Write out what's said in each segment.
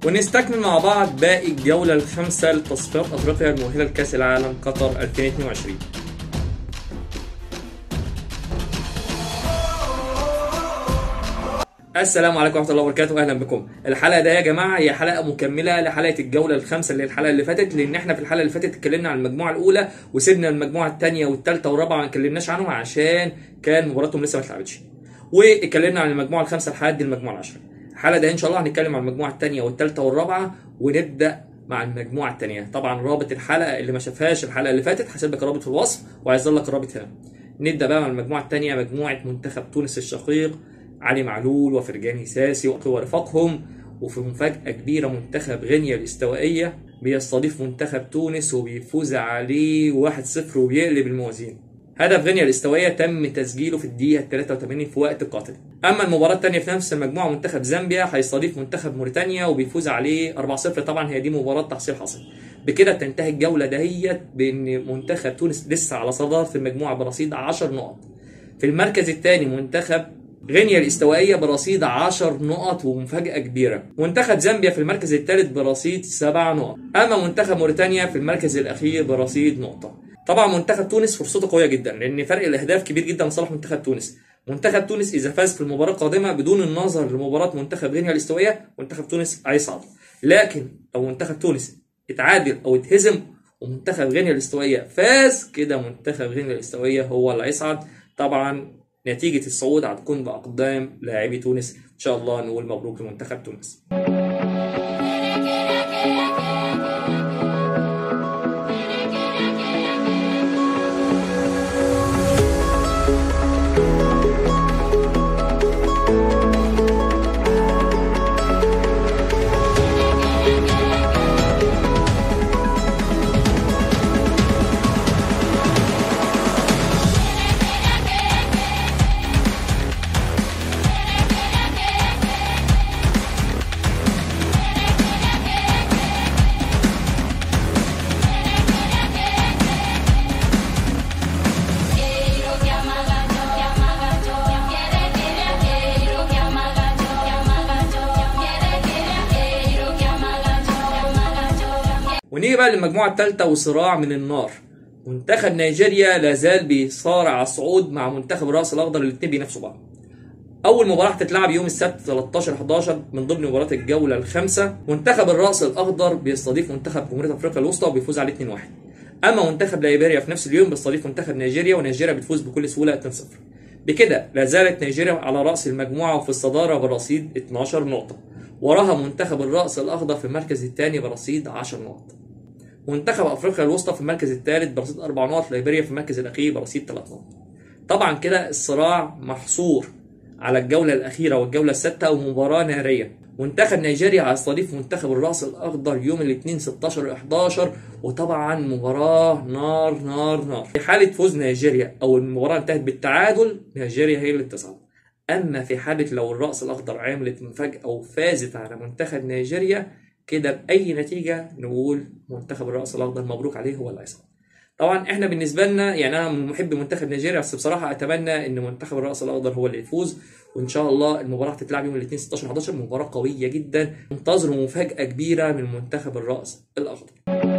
ونستكمل مع بعض باقي الجولة الخامسة لتصفيات أفريقيا المؤهلة لكأس العالم قطر 2022 السلام عليكم ورحمه الله وبركاته اهلا بكم الحلقه ده يا جماعه هي حلقه مكمله لحلقه الجوله الخامسه اللي هي الحلقه اللي فاتت لان احنا في الحلقه اللي فاتت اتكلمنا عن المجموعه الاولى وسيبنا المجموعه الثانيه والثالثه والرابعه ما اتكلمناش عنهم عشان كان مباراتهم لسه ما اتلعبتش واتكلمنا عن المجموعه الخامسه لحد المجموعه العاشره الحلقه ده ان شاء الله هنتكلم عن المجموعه الثانيه والثالثه والرابعه ونبدا مع المجموعه الثانيه طبعا رابط الحلقه اللي ما شافهاش الحلقه اللي فاتت هسيب لك الرابط في الوصف وهيظل لك الرابط هنا نبدا بقى مع المجموعه الثانيه مجموعه منتخب تونس الشقيق علي معلول وفرجاني ساسي ورفاقهم وفي مفاجأة كبيرة منتخب غينيا الاستوائية بيستضيف منتخب تونس وبيفوز عليه 1-0 وبيقلب الموازين. هدف غينيا الاستوائية تم تسجيله في الدقيقة 83 في وقت قاتل. أما المباراة الثانية في نفس المجموعة منتخب زامبيا هيستضيف منتخب موريتانيا وبيفوز عليه 4-0 طبعا هي دي مباراة تحصيل حاصل. بكده تنتهي الجولة دهيت بإن منتخب تونس لسه على صدارة المجموعة برصيد 10 نقط. في المركز الثاني منتخب غينيا الاستوائية برصيد 10 نقط ومفاجأة كبيرة منتخب زامبيا في المركز الثالث برصيد 7 نقط أما منتخب موريتانيا في المركز الأخير برصيد نقطة طبعا منتخب تونس فرصته قوية جدا لأن فرق الأهداف كبير جدا لصالح منتخب تونس منتخب تونس إذا فاز في المباراة القادمة بدون النظر لمباراة منتخب غينيا الاستوائية منتخب تونس هيصعد لكن لو منتخب تونس اتعادل أو اتهزم ومنتخب غينيا الاستوائية فاز كده منتخب غينيا الاستوائية هو اللي هيصعد طبعا نتيجة الصعود هتكون بأقدام لاعبي تونس إن شاء الله نقول مبروك لمنتخب تونس ونيجي بقى للمجموعة الثالثة وصراع من النار منتخب نيجيريا لازال بيصارع على الصعود مع منتخب الرأس الأخضر الاثنين بينافسوا بعض أول مباراة هتتلعب يوم السبت 13 11 من ضمن مباريات الجولة الخامسة منتخب الرأس الأخضر بيستضيف منتخب جمهورية أفريقيا الوسطى وبيفوز عليه 2-1 أما منتخب ليبيريا في نفس اليوم بيستضيف منتخب نيجيريا ونيجيريا بتفوز بكل سهولة 2-0 بكده لا زالت نيجيريا على رأس المجموعة وفي الصدارة برصيد 12 نقطة وراها منتخب الرأس الأخضر في المركز الثاني برصيد 10 نقط منتخب افريقيا الوسطى في المركز الثالث برصيد اربع نقط ليبيريا في المركز الاخير برصيد ثلاث نقط طبعا كده الصراع محصور على الجولة الأخيرة والجولة السادسة ومباراة نارية منتخب نيجيريا هيستضيف منتخب الرأس الأخضر يوم الاثنين 16 11 وطبعا مباراة نار نار نار في حالة فوز نيجيريا أو المباراة انتهت بالتعادل نيجيريا هي اللي تصعد أما في حالة لو الرأس الأخضر عملت مفاجأة وفازت على منتخب نيجيريا كده باي نتيجه نقول منتخب الراس الاخضر مبروك عليه هو اللي هيصعد طبعا احنا بالنسبه لنا يعني انا من محب منتخب نيجيريا بس بصراحه اتمنى ان منتخب الراس الاخضر هو اللي يفوز وان شاء الله المباراه هتتلعب يوم الاثنين 16 11 مباراه قويه جدا انتظروا مفاجاه كبيره من منتخب الراس الاخضر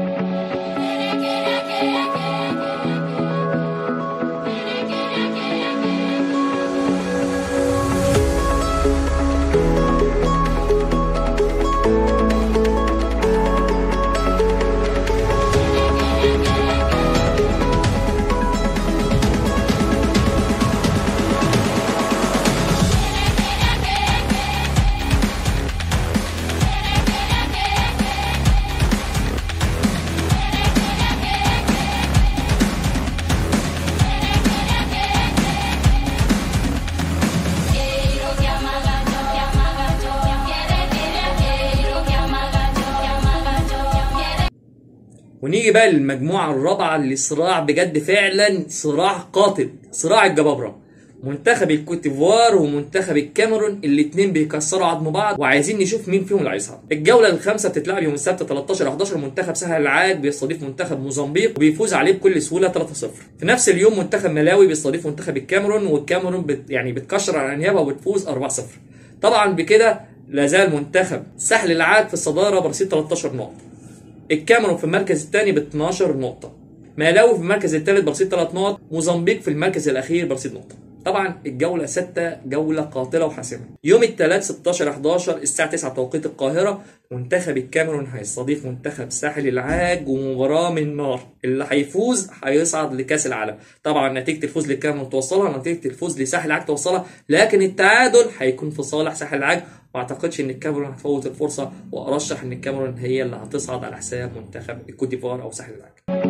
ونيجي بقى للمجموعة الرابعة اللي صراع بجد فعلا صراع قاتل صراع الجبابرة منتخب الكوتيفوار ومنتخب الكاميرون الاثنين بيكسروا عظم بعض وعايزين نشوف مين فيهم اللي هيصعد الجوله الخامسه بتتلعب يوم السبت 13 11 منتخب سهل العاج بيستضيف منتخب موزمبيق وبيفوز عليه بكل سهوله 3-0 في نفس اليوم منتخب ملاوي بيستضيف منتخب الكاميرون والكاميرون بت يعني بتكشر على انيابها وبتفوز 4-0 طبعا بكده لا زال منتخب ساحل العاج في الصداره برصيد 13 نقطه الكاميرون في المركز الثاني ب 12 نقطه مالاوي في المركز الثالث برصيد 3 نقط موزمبيق في المركز الاخير برصيد نقطه طبعا الجولة 6 جولة قاتلة وحاسمة. يوم الثلاث 16 11 الساعة 9 توقيت القاهرة منتخب الكاميرون هيستضيف منتخب ساحل العاج ومباراة من نار، اللي هيفوز هيصعد لكأس العالم. طبعا نتيجة الفوز للكاميرون توصلها، نتيجة الفوز لساحل العاج توصلها، لكن التعادل هيكون في صالح ساحل العاج ما اعتقدش ان الكاميرون هتفوت الفرصة وارشح ان الكاميرون هي اللي هتصعد على حساب منتخب الكوت ديفوار او ساحل العاج.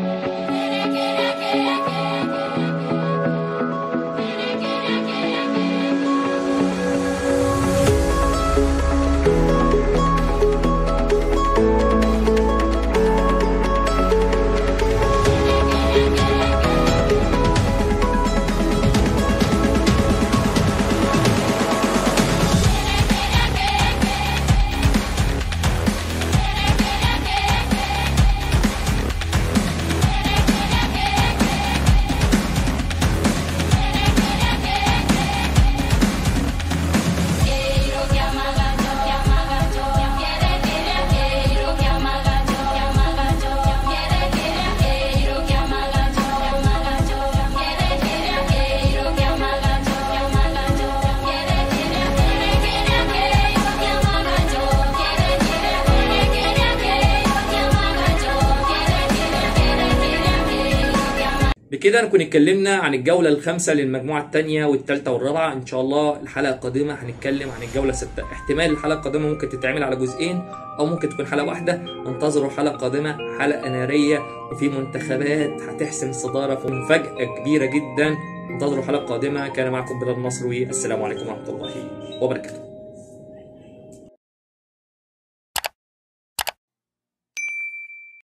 بكده نكون اتكلمنا عن الجولة الخامسة للمجموعة الثانية والثالثة والرابعة إن شاء الله الحلقة القادمة هنتكلم عن الجولة الستة احتمال الحلقة القادمة ممكن تتعمل على جزئين أو ممكن تكون حلقة واحدة انتظروا حلقة قادمة حلقة نارية وفي منتخبات هتحسم الصدارة في مفاجأة كبيرة جدا انتظروا حلقة قادمة كان معكم بلال نصر والسلام عليكم ورحمة الله وبركاته